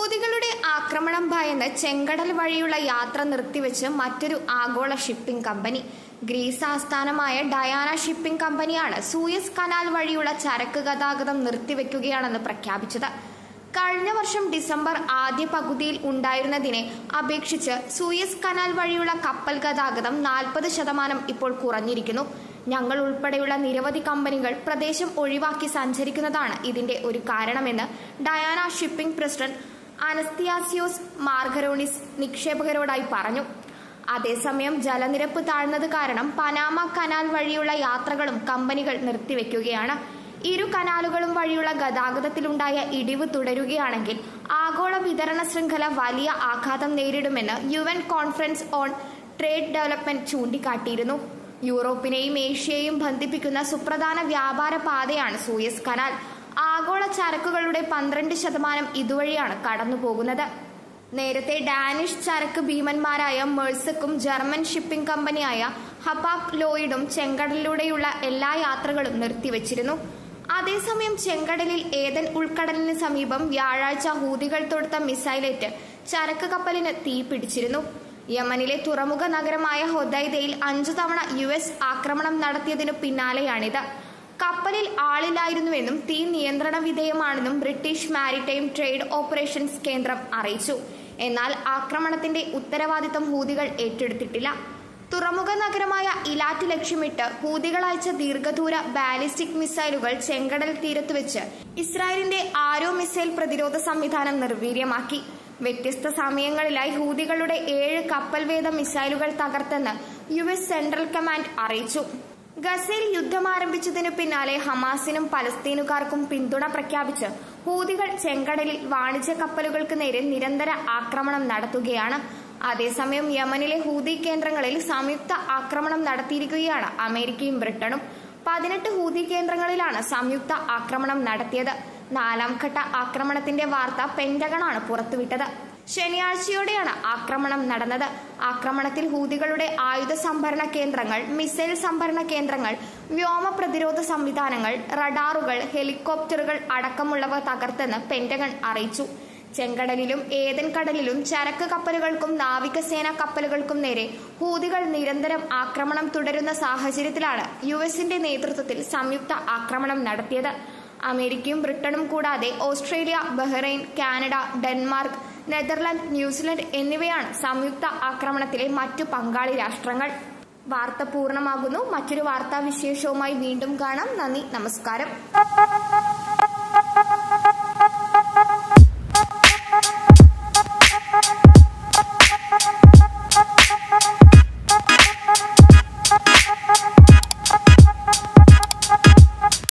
ഹൂതികളുടെ ആക്രമണം ഭയന്ന് ചെങ്കടൽ വഴിയുള്ള യാത്ര നിർത്തിവെച്ച് മറ്റൊരു ആഗോള ഷിപ്പിംഗ് കമ്പനി ഗ്രീസ് ആസ്ഥാനമായ ഡയാന ഷിപ്പിംഗ് കമ്പനിയാണ് സൂയസ് കനാൽ വഴിയുള്ള ചരക്ക് ഗതാഗതം നിർത്തിവെക്കുകയാണെന്ന് പ്രഖ്യാപിച്ചത് കഴിഞ്ഞ വർഷം ഡിസംബർ ആദ്യ പകുതിയിൽ ഉണ്ടായിരുന്നതിനെ അപേക്ഷിച്ച് സൂയസ് കനാൽ വഴിയുള്ള കപ്പൽ ഗതാഗതം നാൽപ്പത് ശതമാനം ഇപ്പോൾ കുറഞ്ഞിരിക്കുന്നു ഞങ്ങൾ ഉൾപ്പെടെയുള്ള നിരവധി കമ്പനികൾ പ്രദേശം ഒഴിവാക്കി സഞ്ചരിക്കുന്നതാണ് ഇതിന്റെ ഒരു കാരണമെന്ന് Diana shipping president Anastasios Margaronis നിക്ഷേപകരോടായി പറഞ്ഞു അതേസമയം ജലനിരപ്പ് താഴ്ന്നത് കാരണം പനാമ കനാൽ വഴിയുള്ള യാത്രകളും കമ്പനികൾ നിർത്തിവെക്കുകയാണ് ഇരു കനാലുകളും വഴിയുള്ള ഗതാഗതത്തിലുണ്ടായ ഇടിവ് തുടരുകയാണെങ്കിൽ ആഗോള വിതരണ ശൃംഖല വലിയ ആഘാതം നേരിടുമെന്ന് U N conference on trade development ചൂണ്ടിക്കാട്ടിയിരുന്നു യൂറോപ്പിനെയും ഏഷ്യയെയും ബന്ധിപ്പിക്കുന്ന സുപ്രധാന വ്യാപാര പാതയാണ് സൂയസ് കനാൽ ആഗോള ചരക്കുകളുടെ പന്ത്രണ്ട് ശതമാനം ഇതുവഴിയാണ് കടന്നുപോകുന്നത് നേരത്തെ ഡാനിഷ് ചരക്ക് ഭീമന്മാരായ മേഴ്സക്കും ജർമ്മൻ ഷിപ്പിംഗ് കമ്പനിയായ ഹപാക് ലോയിഡും ചെങ്കടലിലൂടെയുള്ള എല്ലാ യാത്രകളും നിർത്തിവച്ചിരുന്നു അതേസമയം ചെങ്കടലിൽ ഏതൻ ഉൾക്കടലിന് സമീപം വ്യാഴാഴ്ച ഹൂതികൾ തൊടുത്ത മിസൈലേറ്റ് ചരക്ക് കപ്പലിന് തീ പിടിച്ചിരുന്നു യമനിലെ തുറമുഖ നഗരമായ ഹൊദൈദയിൽ അഞ്ചു തവണ യു എസ് ആക്രമണം നടത്തിയതിനു പിന്നാലെയാണിത് കപ്പലിൽ ആളില്ലായിരുന്നുവെന്നും തീ നിയന്ത്രണ വിധേയമാണെന്നും ബ്രിട്ടീഷ് മാരിടൈം ട്രേഡ് ഓപ്പറേഷൻസ് കേന്ദ്രം അറിയിച്ചു എന്നാൽ ആക്രമണത്തിന്റെ ഉത്തരവാദിത്തം ഹൂതികൾ ഏറ്റെടുത്തിട്ടില്ല തുറമുഖ നഗരമായ ഇലാറ്റ് ലക്ഷ്യമിട്ട് ഹൂതികൾ അയച്ച ദീർഘദൂര ബാലിസ്റ്റിക് മിസൈലുകൾ ചെങ്കടൽ തീരത്ത് വെച്ച് ഇസ്രായേലിന്റെ ആരോ മിസൈൽ പ്രതിരോധ സംവിധാനം നിർവീര്യമാക്കി വ്യത്യസ്ത സമയങ്ങളിലായി ഹൂതികളുടെ ഏഴ് കപ്പൽവേദ മിസൈലുകൾ തകർത്തെന്ന് യു എസ് സെൻട്രൽ കമാൻഡ് അറിയിച്ചു ഗസയിൽ യുദ്ധം ആരംഭിച്ചതിനു പിന്നാലെ ഹമാസിനും പലസ്തീനുകാർക്കും പിന്തുണ പ്രഖ്യാപിച്ച് ഹൂതികൾ ചെങ്കടലിൽ വാണിജ്യ കപ്പലുകൾക്ക് നേരെ നിരന്തര ആക്രമണം നടത്തുകയാണ് അതേസമയം യമനിലെ ഹൂതി കേന്ദ്രങ്ങളിൽ സംയുക്ത ആക്രമണം നടത്തിയിരിക്കുകയാണ് അമേരിക്കയും ബ്രിട്ടനും പതിനെട്ട് ഹൂതി കേന്ദ്രങ്ങളിലാണ് സംയുക്ത ആക്രമണം നടത്തിയത് നാലാം ഘട്ട ആക്രമണത്തിന്റെ വാർത്ത പെന്റഗണാണ് പുറത്തുവിട്ടത് ശനിയാഴ്ചയോടെയാണ് ആക്രമണം നടന്നത് ആക്രമണത്തിൽ ഹൂതികളുടെ ആയുധ സംഭരണ കേന്ദ്രങ്ങൾ മിസൈൽ സംഭരണ കേന്ദ്രങ്ങൾ വ്യോമ പ്രതിരോധ സംവിധാനങ്ങൾ റഡാറുകൾ ഹെലികോപ്റ്ററുകൾ അടക്കമുള്ളവ തകർത്തെന്ന് പെന്റഗൺ അറിയിച്ചു ചെങ്കടലിലും ഏതൻ കടലിലും ചരക്ക് കപ്പലുകൾക്കും നാവികസേന കപ്പലുകൾക്കും നേരെ ഹൂതികൾ നിരന്തരം ആക്രമണം തുടരുന്ന സാഹചര്യത്തിലാണ് യു എസിന്റെ നേതൃത്വത്തിൽ സംയുക്ത ആക്രമണം നടത്തിയത് അമേരിക്കയും ബ്രിട്ടനും കൂടാതെ Australia Bahrain Canada Denmark Netherland New Zealand എന്നിവയാണ് സംയുക്ത ആക്രമണത്തിലെ മറ്റു പങ്കാളി രാഷ്ട്രങ്ങൾ വാർത്ത പൂർണ്ണമാകുന്നു മറ്റൊരു വാർത്താ വിശേഷവുമായി വീണ്ടും കാണാം നന്ദി നമസ്കാരം